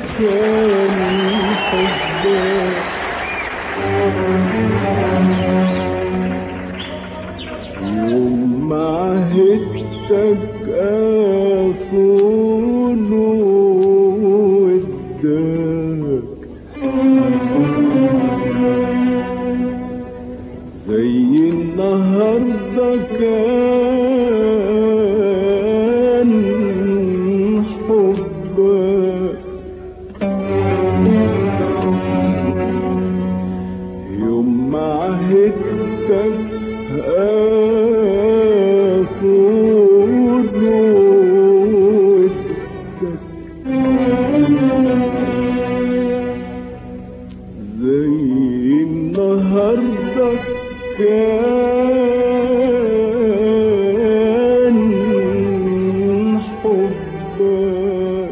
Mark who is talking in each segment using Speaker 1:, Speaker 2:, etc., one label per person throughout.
Speaker 1: كان حبك يوم ما عهدتك أصون ودك زي النهارده كان حبك يوم ما عهدتك أصون ودك زي النهارده كان حبك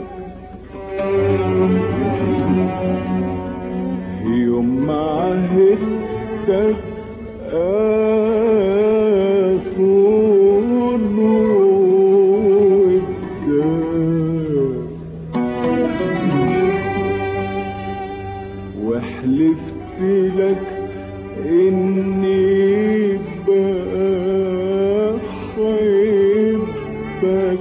Speaker 1: يوم ما عهدتك أصون ودك وحلفت لك اني بحبك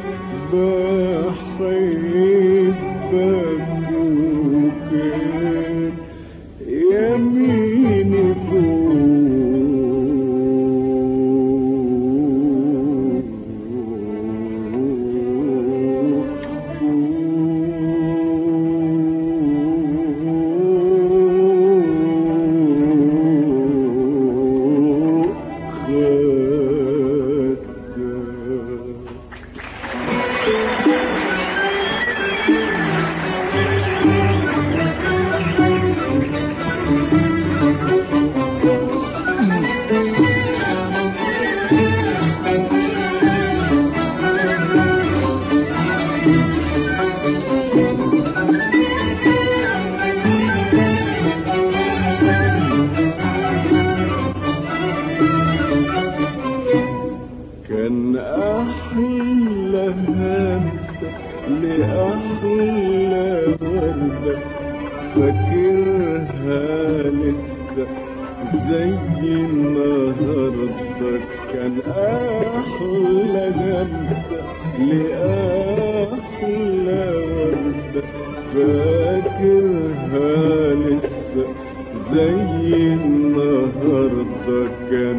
Speaker 1: بحبك وكان يميني خدك كان أحلى همسة لأحلى وردة فاكرها لسه زي النهاردة كان أحلى همسة لأحلى وردة فاكرها لسه زي النهاردة كان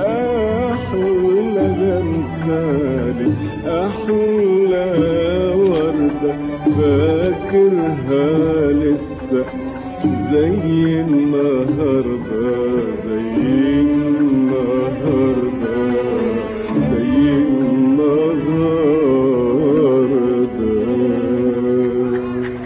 Speaker 1: أحلى جمالي أحلى وردة فاكرها لسه زي النهاردة زي النهاردة زي النهاردة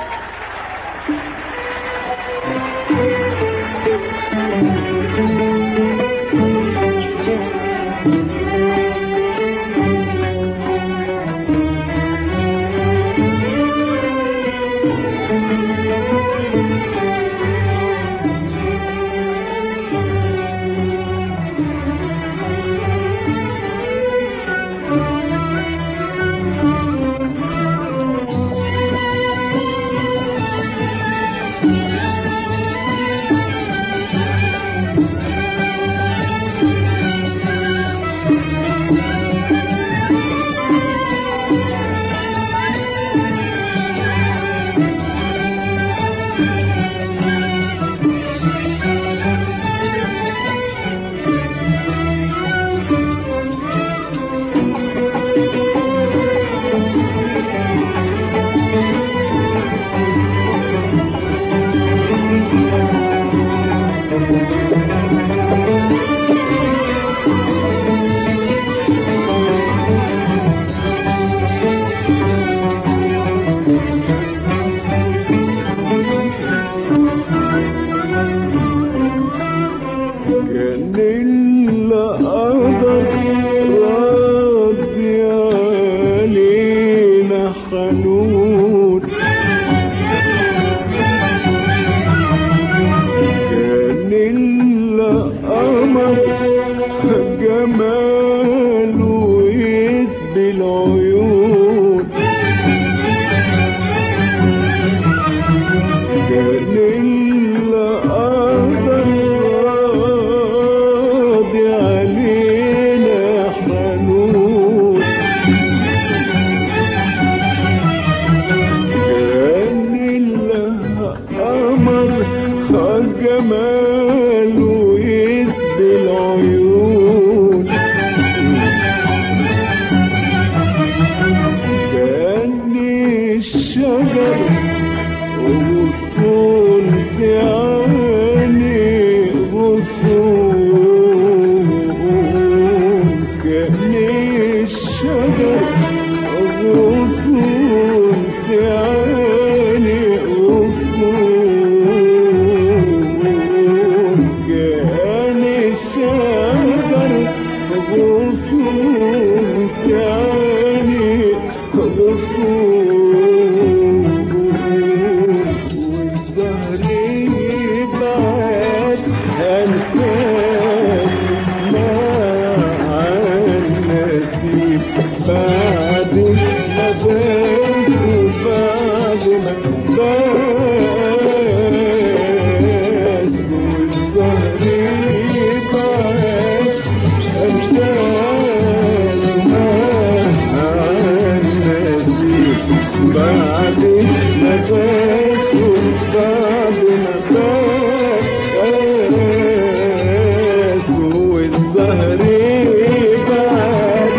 Speaker 1: كان القدر راضي علينا حنون كان القمر جماله يسبي العيون جماله يسبي العيون كأني الشجر وغصون في عيني غصون كأني الشجر غصون في عيني غصون كأن الشجر غصون في عيني غصون والظهر يبعد أنفاس مع النسيم بعد ما بات وبعد ما بات والظهر يبعد أنفاس مع النسيم بعد ما بات وبعد ما بات والظهر يبعد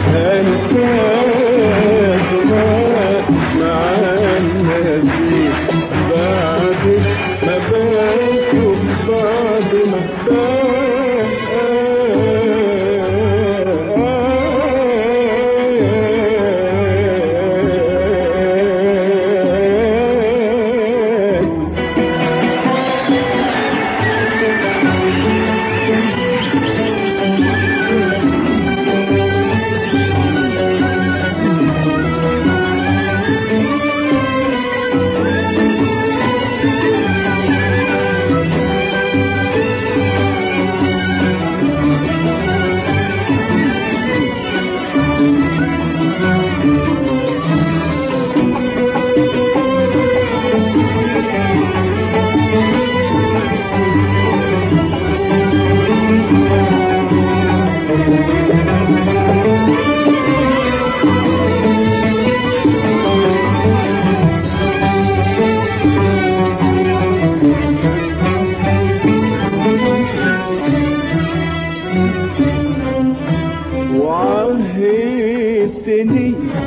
Speaker 1: أنفاس مع النسيم بعد ما بات وبعد ما بات وعهدتني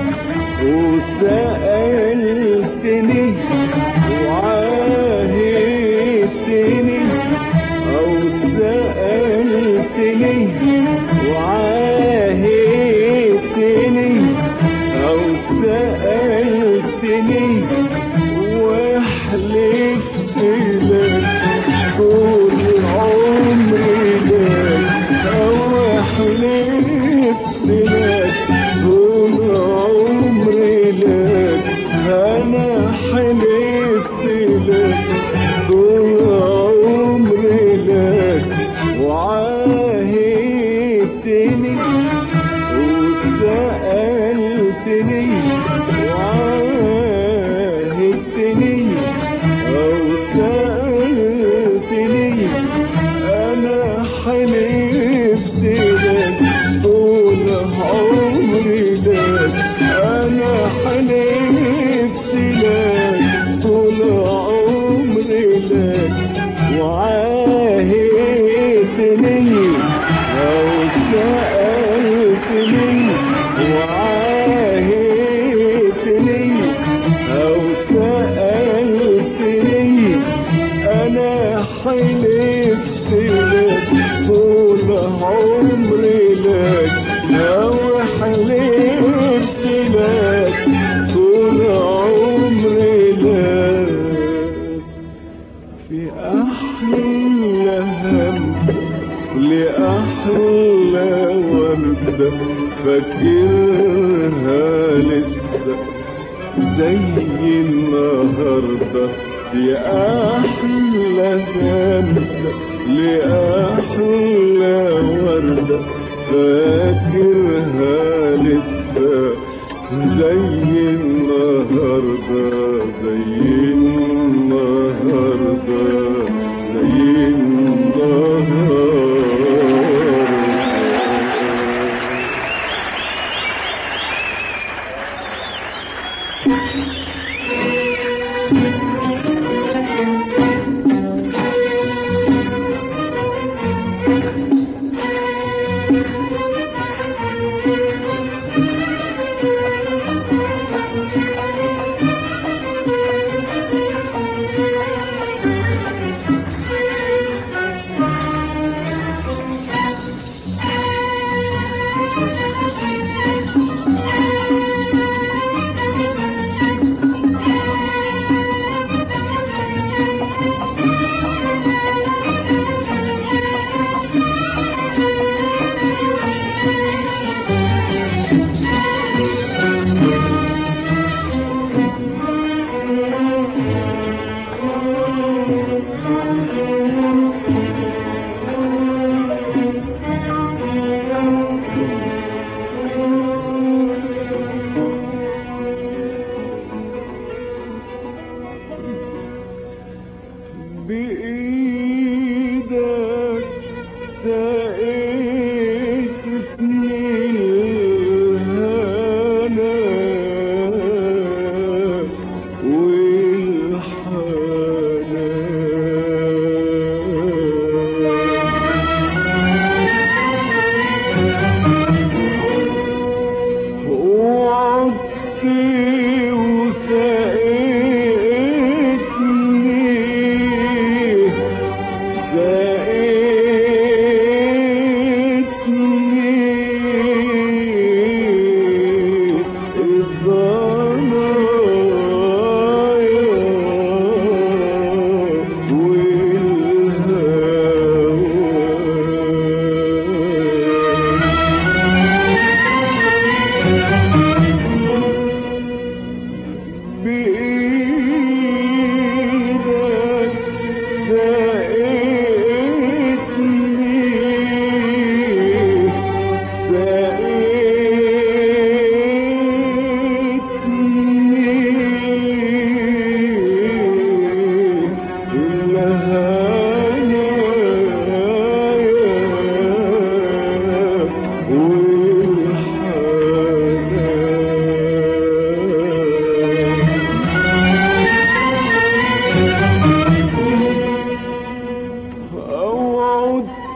Speaker 1: وسألتني وعاهدتني أو سألتني وعاهدتني أو سألتني وحلفت لك طول عمري لك أو حلفت لك طول عمري لك أنا حلفت لك طول عمري لك وعاهدتني وسألتني وعاهدتني أو سألتني أنا حلفت لك طول عمري لك أنا حلفت لك طول عمري لك وعاهدتني أو سألتني وعاهدتني أو سألتني أنا حلفت لك طول عمري لك لو حلفت لك طول عمري لك في أحلى هم لأحلى وردة فاكرها لسه زي النهاردة في أحلى همسة لأحلى وردة فاكرها لسه زي النهاردة زي النهاردة زي النهاردة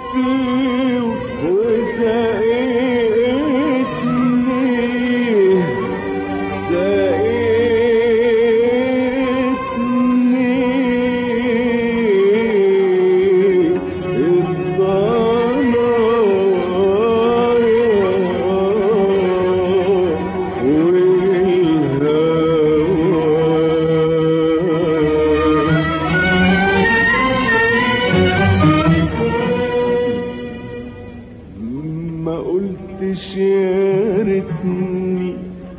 Speaker 1: وسقيتني سقيتني الضنايا والهوى ما قلتش يا ريتني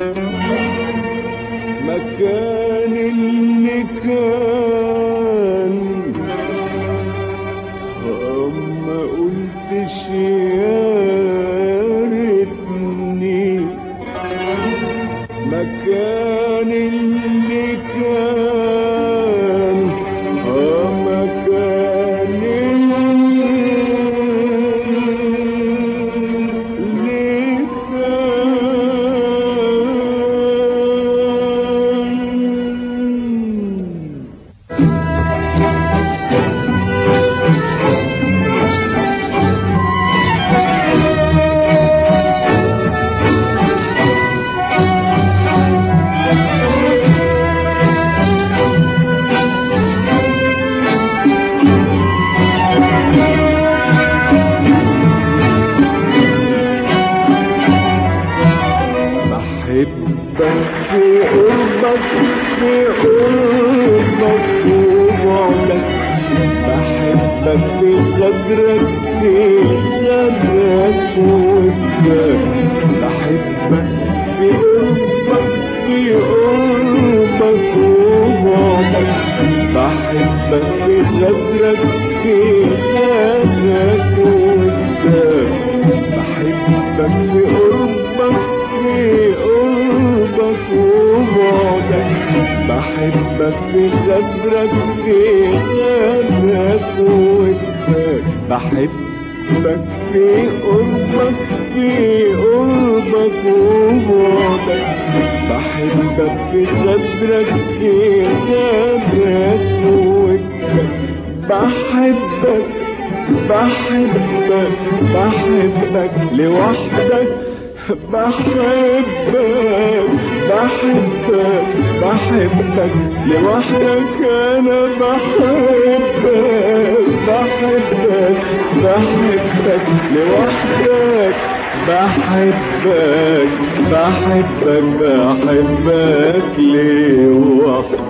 Speaker 1: مكان اللي كان ما قلتش يا ريتني مكان اللي كان آه مكان اللي كان بحبك في قربك في قربك وبعدك بحبك في غدرك في غدرك وبعدك بحبك في قربك في قربك وبعدك بحبك في غدرك في غدرك وبعدك بحبك في قربك في قربك وبعدك بحبك في غدرك في غدرك وبعدك بحبك في قربك في قربك وبعدك بحبك في غدرك في غدرك وبعدك بحبك بحبك بحبك لوحدك بحبك بحبك بحبك لوحدك انا بحبك بحبك بحبك لوحدك بحبك بحبك بحبك لوحدك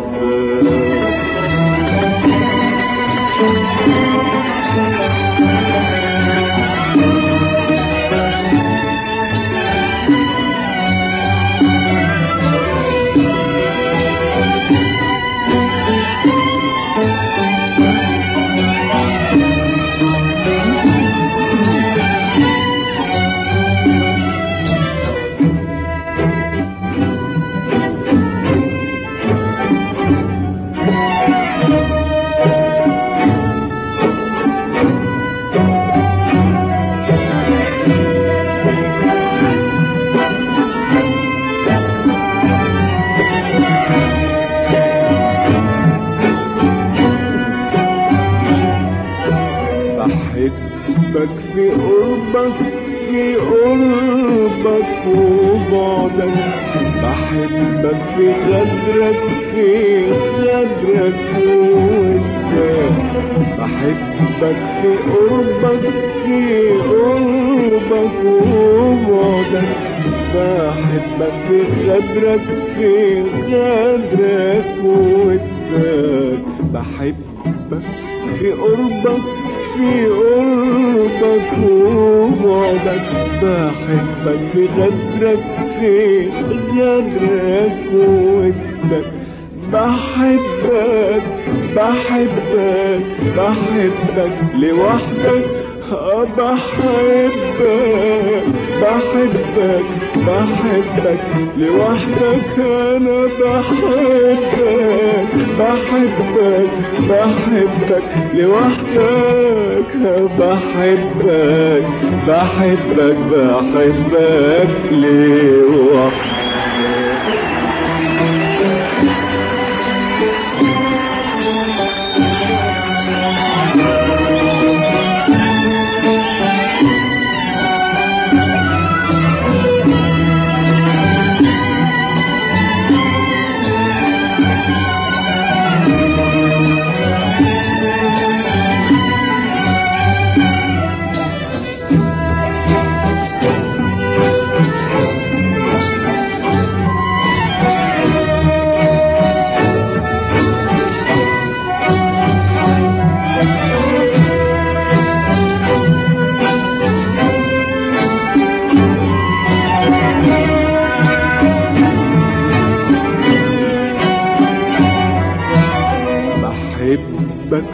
Speaker 1: بحبك في قربك في قربك وبعدك بحبك في غدرك في غدرك وانت بحبك في قربك في قربك وبعدك بحبك في غدرك في غدرك وانت بحبك في قربك في قربك وبعدك بحبك في غدرك في غدرك وودك بحبك بحبك بحبك لوحدك آه بحبك بحبك بحبك لوحدك انا بحبك بحبك بحبك لوحدك بحبك بحبك بحبك لوحدك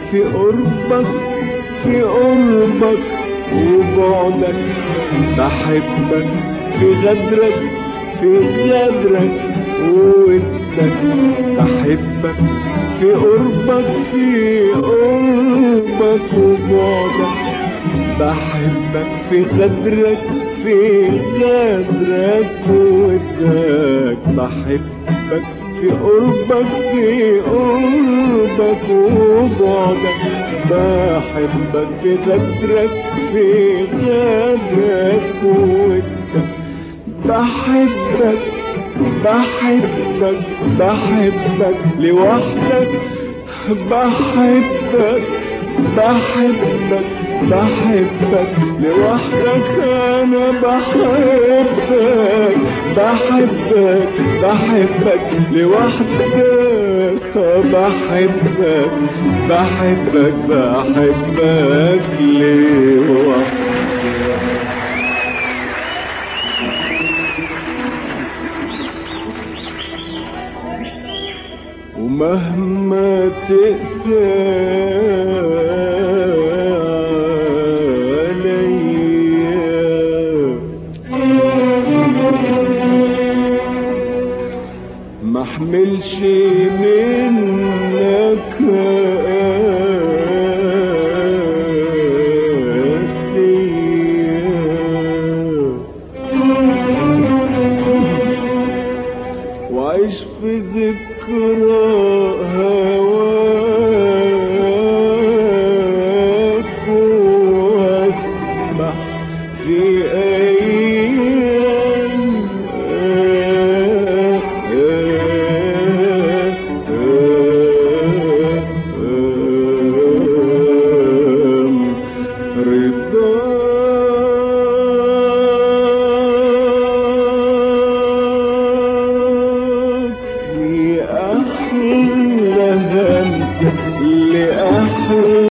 Speaker 1: في قربك في قربك وبعدك بحبك في غدرك في غدرك وودك بحبك في قربك في قربك وبعدك بحبك في غدرك في غدرك وودك بحبك في قربك في قربك وبعدك بحبك في غدرك في غدرك وودك بحبك بحبك بحبك لوحدك بحبك بحبك بحبك لوحدك انا بحبك بحبك بحبك لوحدك بحبك بحبك بحبك لوحدك ومهما تقسى